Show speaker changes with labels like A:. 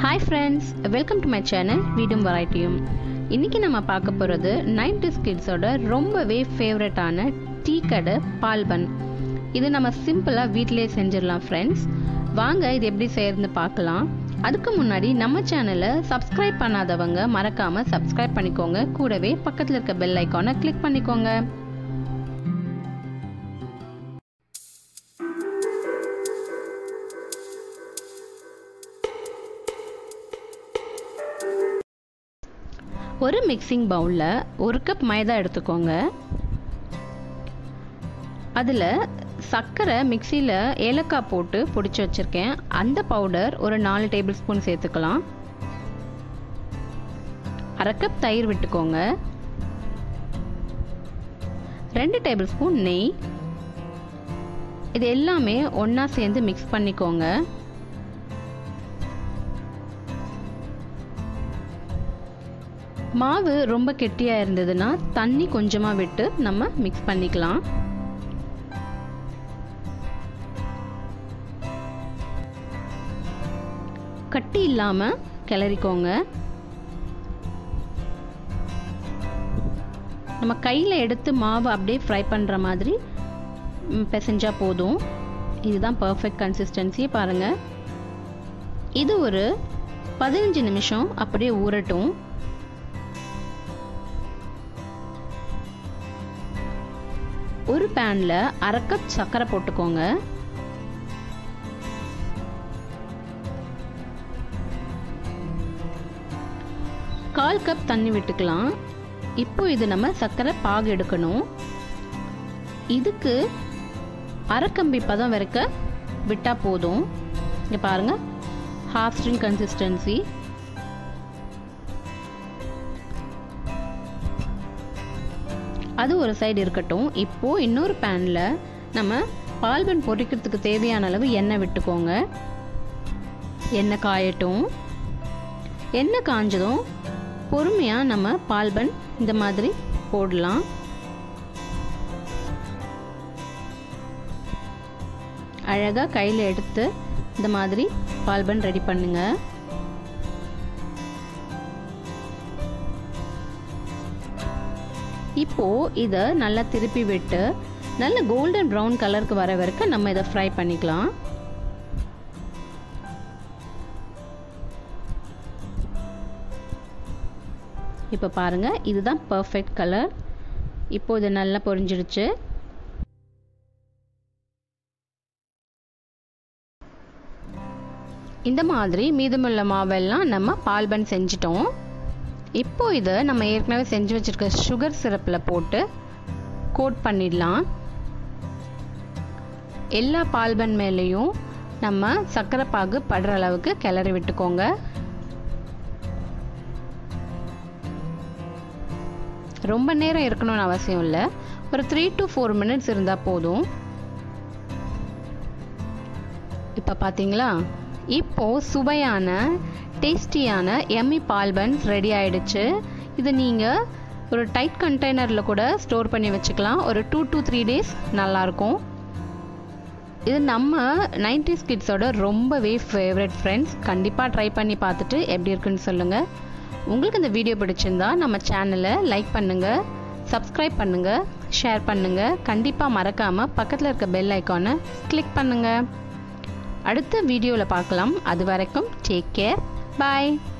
A: hi friends welcome to my channel வீடும் வெரைட்டியும் இன்றைக்கி நம்ம பார்க்க போகிறது நைன்டிஸ் கிட்ஸோட ரொம்பவே ஃபேவரட்டான டீ கடை பால் பன் இது நம்ம சிம்பிளாக வீட்டிலே செஞ்சிடலாம் ஃப்ரெண்ட்ஸ் வாங்க இது எப்படி செய்யறதுன்னு பார்க்கலாம் அதுக்கு முன்னாடி நம்ம சேனலை சப்ஸ்கிரைப் பண்ணாதவங்க மறக்காமல் சப்ஸ்கிரைப் பண்ணிக்கோங்க கூடவே பக்கத்தில் இருக்க பெல் ஐக்கானை கிளிக் பண்ணிக்கோங்க ஒரு மிக்சிங் பவுலில் ஒரு கப் மைதா எடுத்துக்கோங்க அதில் சர்க்கரை மிக்சியில் ஏலக்காய் போட்டு பிடிச்சி வச்சுருக்கேன் அந்த பவுடர் ஒரு நாலு டேபிள் ஸ்பூன் சேர்த்துக்கலாம் அரை கப் தயிர் விட்டுக்கோங்க ரெண்டு டேபிள் ஸ்பூன் நெய் இது எல்லாமே ஒன்றா சேர்ந்து மிக்ஸ் பண்ணிக்கோங்க மாவு ரொம்ப கெட்டியாக இருந்ததுன்னா தண்ணி கொஞ்சமாக விட்டு நம்ம மிக்ஸ் பண்ணிக்கலாம் கட்டி இல்லாமல் கிளறிக்கோங்க நம்ம கையில் எடுத்து மாவு அப்படியே ஃப்ரை பண்ணுற மாதிரி பிசைஞ்சால் போதும் இதுதான் பர்ஃபெக்ட் கன்சிஸ்டன்சி பாருங்கள் இது ஒரு பதினஞ்சு நிமிஷம் அப்படியே ஊறட்டும் ஒரு பேனில் அரை கப் சர்க்கரை போட்டுக்கோங்க கால் கப் தண்ணி விட்டுக்கலாம் இப்போ இது நம்ம சர்க்கரை பாகு எடுக்கணும் இதுக்கு அரைக்கம்பி பதம் வரைக்க விட்டால் போதும் இங்கே பாருங்கள் ஹாஃப் ஸ்ட்ரிங் கன்சிஸ்டன்சி அது ஒரு சைடு இருக்கட்டும் இப்போது இன்னொரு பேனில் நம்ம பால்பன் பொரிக்கிறதுக்கு தேவையான அளவு எண்ணெய் விட்டுக்கோங்க எண்ணெய் காயட்டும் எண்ணெய் காஞ்சதும் பொறுமையாக நம்ம பால்பன் இந்த மாதிரி போடலாம் அழகாக கையில் எடுத்து இந்த மாதிரி பால்பன் ரெடி பண்ணுங்கள் இப்போது இதை நல்லா திருப்பி விட்டு நல்ல கோல்டன் ப்ரௌன் கலருக்கு வர வரைக்கும் நம்ம இதை ஃப்ரை பண்ணிக்கலாம் இப்போ பாருங்கள் இதுதான் பர்ஃபெக்ட் கலர் இப்போ இது நல்லா பொரிஞ்சிடுச்சு இந்த மாதிரி மீதமுள்ள மாவெல்லாம் நம்ம பால்பன் செஞ்சிட்டோம் இப்போ இதை நம்ம ஏற்கனவே செஞ்சு வச்சுருக்க சுகர் சிரப்பில் போட்டு கோட் பண்ணிடலாம் எல்லா பால்பன் மேலேயும் நம்ம சர்க்கரை பாகு படுற அளவுக்கு கிளறி விட்டுக்கோங்க ரொம்ப நேரம் இருக்கணும்னு அவசியம் இல்லை ஒரு த்ரீ டு ஃபோர் மினிட்ஸ் இருந்தால் போதும் இப்போ பார்த்தீங்களா இப்போது சுவையான டேஸ்டியான எம்மி பால்பன்ஸ் ரெடி ஆயிடுச்சு இது நீங்கள் ஒரு டைட் கண்டெய்னரில் கூட ஸ்டோர் பண்ணி வச்சுக்கலாம் ஒரு டூ டு த்ரீ டேஸ் நல்லாயிருக்கும் இது நம்ம நைன்டிஸ் கிட்ஸோட ரொம்பவே ஃபேவரட் ஃப்ரெண்ட்ஸ் கண்டிப்பாக ட்ரை பண்ணி பார்த்துட்டு எப்படி இருக்குன்னு சொல்லுங்கள் உங்களுக்கு இந்த வீடியோ பிடிச்சிருந்தா நம்ம சேனலை லைக் பண்ணுங்கள் சப்ஸ்கிரைப் பண்ணுங்கள் ஷேர் பண்ணுங்கள் கண்டிப்பாக மறக்காமல் பக்கத்தில் இருக்க பெல் ஐக்கானை கிளிக் பண்ணுங்கள் அடுத்த வீடியோவில் பார்க்கலாம் அது வரைக்கும் டேக் கேர் பாய்